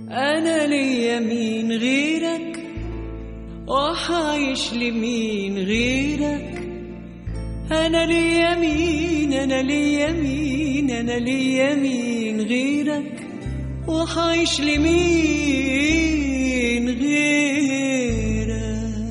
أنا ليا مين غيرك وحايش لمين غيرك أنا ليا مين أنا ليا مين أنا ليا مين غيرك وحايش لمين غيرك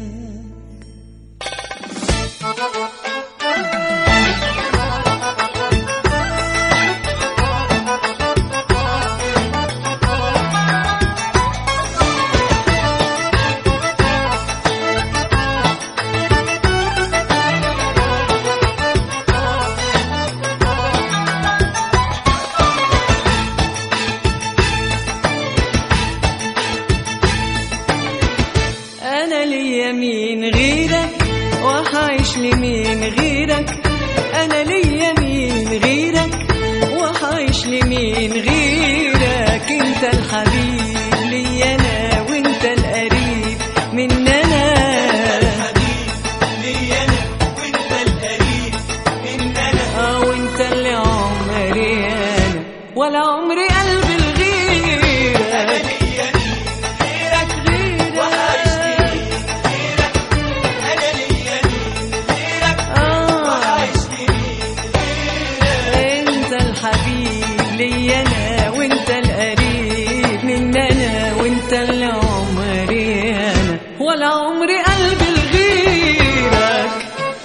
أنا ليا مين غيرك وحايش لمين غيرك أنا ليا مين غيرك وحايش لمين غيرك أنت الحبيب ليا أنا وأنت القريب مننا آه وأنت اللي عمري أنا ولا عمري قلبي لغيرك غيرك آه انت الحبيب لي انا وانت القريب مننا وانت اللي عمري انا ولا عمري قلبي لغيرك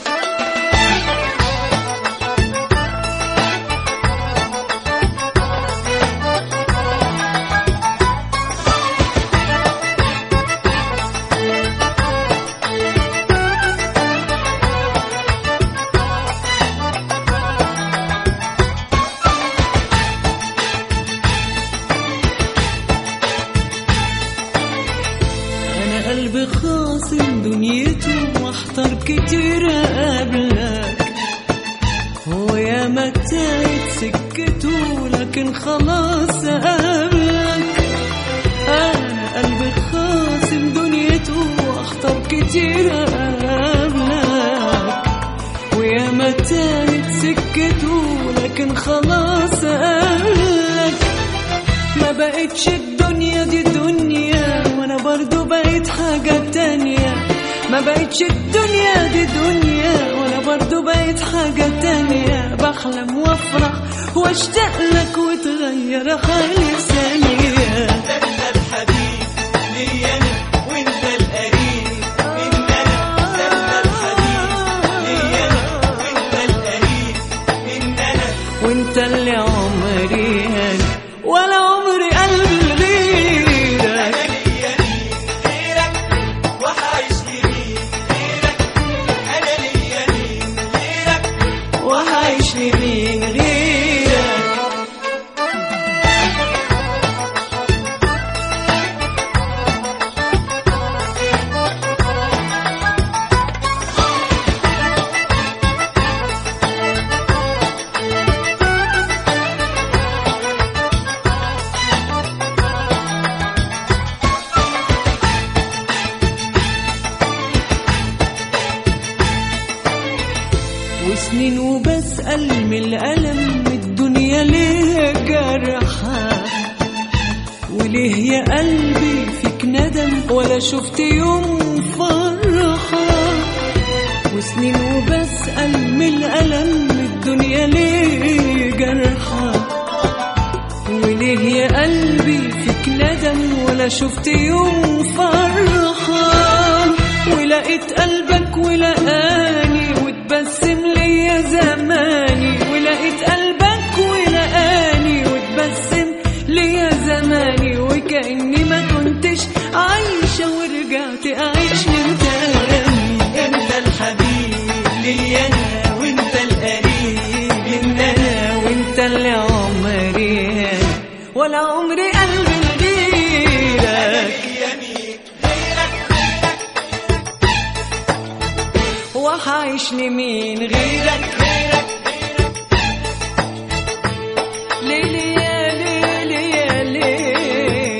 انا قلبي خاصم دنيته واحتار كتير اقابلك هو يا ما تايت سكته لكن خلاص اقابلك انا قلبي خاصم دنيته واحتار كتير اقابلك ويا ما تايت سكته لكن خلاص اقابلك ما بقتش الدنيا دي دنيا وانا برضو بقيت حاجة تانية ما بقتش الدنيا دي دنيا وانا برضو بقيت حاجة تانية بحلم وافرح واشتاق لك وتغير حالي في ثانية وانت اللي عمري أنا ولا عمري قلبي لغيرك وعايش لمين غيرك وسنين وبسأل من الألم الدنيا ليه جرحة وليه يا قلبي فيك ندم ولا شفت يوم فرحة وسنين وبسأل من الألم الدنيا ليه جرحة وليه يا قلبي فيك ندم ولا شفت يوم فرحة ولقيت قلبك ولقاني وتبسم ليا زماني ولقيت قلبك ولقاني وتبسم ليا زماني وكأني ما كنتش عايشة ورجعت أعيش من تاني انت الحبيب ليا انا وانت القريب مننا وانت اللي عمري أنا ولا عمري قلبي لغيرك وحايش لمين غيرك ليلي يا ليلي يا ليلي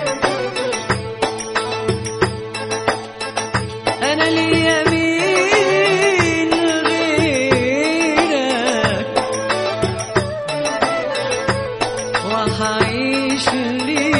أنا ليا مين غيرك وحايش لي